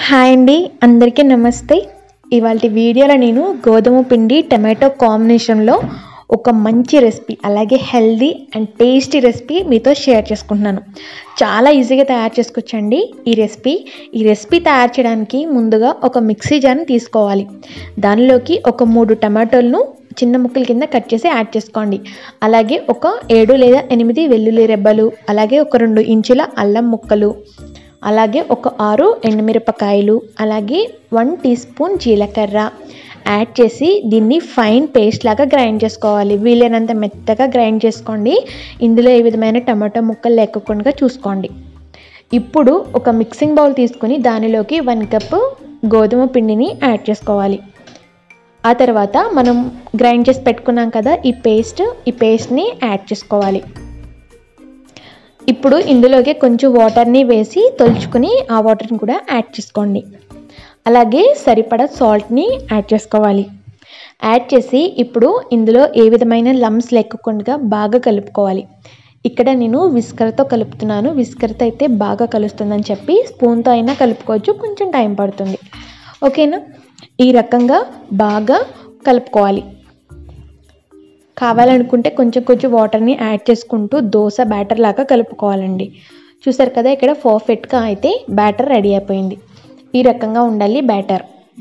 hi అండి అందరికీ నమస్తే ఇవాళ వీడియోలో నేను గోధుమ పిండి టమాటో కాంబినేషన్లో ఒక మంచి రెసిపీ అలాగే హెల్దీ అండ్ టేస్టీ రెసిపీ మీతో షేర్ చేసుకుంటున్నాను చాలా ఈజీగా తయారు చేసుకోవచ్చండి ఈ రెసిపీ ఈ రెసిపీ తయారు చేయడానికి ముందుగా ఒక మిక్సీ జార్ని తీసుకోవాలి దానిలోకి ఒక మూడు టమాటోలను చిన్న ముక్కల కింద కట్ చేసి యాడ్ చేసుకోండి అలాగే ఒక ఏడు లేదా ఎనిమిది వెల్లుల్లి రెబ్బలు అలాగే ఒక రెండు ఇంచుల అల్లం ముక్కలు అలాగే ఒక ఆరు ఎండుమిరపకాయలు అలాగే వన్ టీ స్పూన్ జీలకర్ర యాడ్ చేసి దీన్ని ఫైన్ పేస్ట్ లాగా గ్రైండ్ చేసుకోవాలి వీలైనంత మెత్తగా గ్రైండ్ చేసుకోండి ఇందులో ఏ విధమైన టమాటో ముక్కలు లేకుండా చూసుకోండి ఇప్పుడు ఒక మిక్సింగ్ బౌల్ తీసుకుని దానిలోకి వన్ కప్ గోధుమ పిండిని యాడ్ చేసుకోవాలి ఆ తర్వాత మనం గ్రైండ్ చేసి పెట్టుకున్నాం కదా ఈ పేస్ట్ ఈ పేస్ట్ని యాడ్ చేసుకోవాలి ఇప్పుడు ఇందులోకి కొంచెం వాటర్ని వేసి తొలుచుకుని ఆ వాటర్ని కూడా యాడ్ చేసుకోండి అలాగే సరిపడా సాల్ట్ని యాడ్ చేసుకోవాలి యాడ్ చేసి ఇప్పుడు ఇందులో ఏ విధమైన లమ్స్ లేకుండా బాగా కలుపుకోవాలి ఇక్కడ నేను విస్కర్తో కలుపుతున్నాను విస్కర్తో అయితే బాగా కలుస్తుందని చెప్పి స్పూన్తో అయినా కలుపుకోవచ్చు కొంచెం టైం పడుతుంది ఓకేనా ఈ రకంగా బాగా కలుపుకోవాలి కావాలనుకుంటే కొంచెం కొంచెం వాటర్ని యాడ్ చేసుకుంటూ దోశ బ్యాటర్ లాగా కలుపుకోవాలండి చూసారు కదా ఇక్కడ పర్ఫెక్ట్గా అయితే బ్యాటర్ రెడీ అయిపోయింది ఈ రకంగా ఉండాలి బ్యాటర్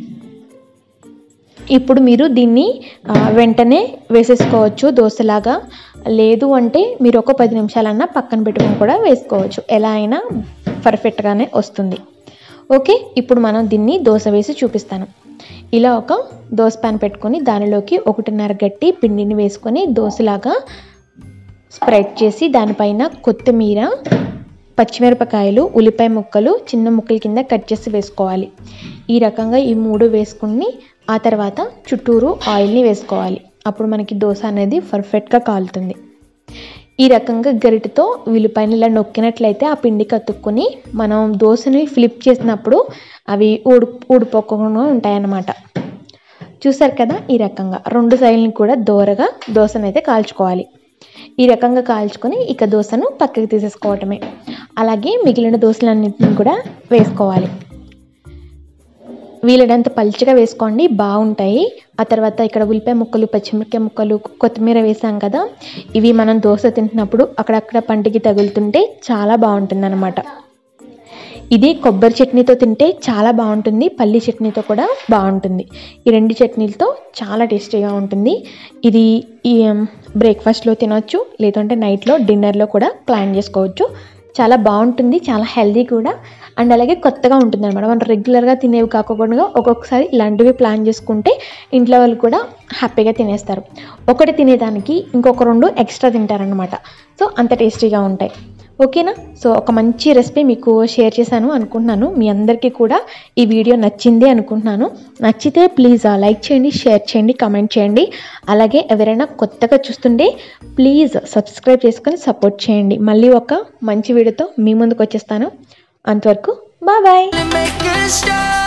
ఇప్పుడు మీరు దీన్ని ఆ, వెంటనే వేసేసుకోవచ్చు దోశలాగా లేదు అంటే మీరు ఒక పది నిమిషాలన్నా పక్కన పెట్టుకొని కూడా వేసుకోవచ్చు ఎలా అయినా పర్ఫెక్ట్గానే వస్తుంది ఓకే ఇప్పుడు మనం దీన్ని దోశ వేసి చూపిస్తాను ఇలా ఒక దోశ పాన్ పెట్టుకొని దానిలోకి ఒకటిన్నర గట్టి పిండిని వేసుకొని దోశలాగా స్ప్రెడ్ చేసి దానిపైన కొత్తిమీర పచ్చిమిరపకాయలు ఉల్లిపాయ ముక్కలు చిన్న ముక్కల కింద కట్ చేసి వేసుకోవాలి ఈ రకంగా ఈ మూడు వేసుకుని ఆ తర్వాత చుట్టూరు ఆయిల్ని వేసుకోవాలి అప్పుడు మనకి దోశ అనేది పర్ఫెక్ట్గా కాలుతుంది ఈ రకంగా గరిటెతో ఉల్లిపాయలు ఇలా నొక్కినట్లయితే ఆ పిండి కతుక్కుని మనం దోశని ఫ్లిప్ చేసినప్పుడు అవి ఊడి ఊడిపోకుండా ఉంటాయన్నమాట చూసారు కదా ఈ రకంగా రెండు సైడ్ని కూడా దోరగా దోశను అయితే కాల్చుకోవాలి ఈ రకంగా కాల్చుకొని ఇక దోశను పక్కకి తీసేసుకోవటమే అలాగే మిగిలిన దోశలన్నింటిని కూడా వేసుకోవాలి వీలైనంత పల్చగా వేసుకోండి బాగుంటాయి ఆ తర్వాత ఇక్కడ ఉల్లిపాయ ముక్కలు పచ్చిమిరపకాయ ముక్కలు కొత్తిమీర వేసాం కదా ఇవి మనం దోశ తింటున్నప్పుడు అక్కడక్కడ పంటికి తగులుతుంటే చాలా బాగుంటుంది అనమాట ఇది కొబ్బరి చట్నీతో తింటే చాలా బాగుంటుంది పల్లి చట్నీతో కూడా బాగుంటుంది ఈ రెండు చట్నీలతో చాలా టేస్టీగా ఉంటుంది ఇది ఈ బ్రేక్ఫాస్ట్లో తినొచ్చు లేదంటే నైట్లో డిన్నర్లో కూడా ప్లాన్ చేసుకోవచ్చు చాలా బాగుంటుంది చాలా హెల్దీ కూడా అండ్ అలాగే కొత్తగా ఉంటుంది అనమాట మనం రెగ్యులర్గా తినేవి కాకుండా ఒక్కొక్కసారి ఇలాంటివి ప్లాన్ చేసుకుంటే ఇంట్లో వాళ్ళు కూడా హ్యాపీగా తినేస్తారు ఒకటి తినేదానికి ఇంకొక రెండు ఎక్స్ట్రా తింటారనమాట సో అంత టేస్టీగా ఉంటాయి ఓకేనా సో ఒక మంచి రెసిపీ మీకు షేర్ చేశాను అనుకుంటున్నాను మీ అందరికీ కూడా ఈ వీడియో నచ్చింది అనుకుంటున్నాను నచ్చితే ప్లీజ్ లైక్ చేయండి షేర్ చేయండి కమెంట్ చేయండి అలాగే ఎవరైనా కొత్తగా చూస్తుంటే ప్లీజ్ సబ్స్క్రైబ్ చేసుకొని సపోర్ట్ చేయండి మళ్ళీ ఒక మంచి వీడియోతో మీ ముందుకు వచ్చేస్తాను అంతవరకు bye bye make it stop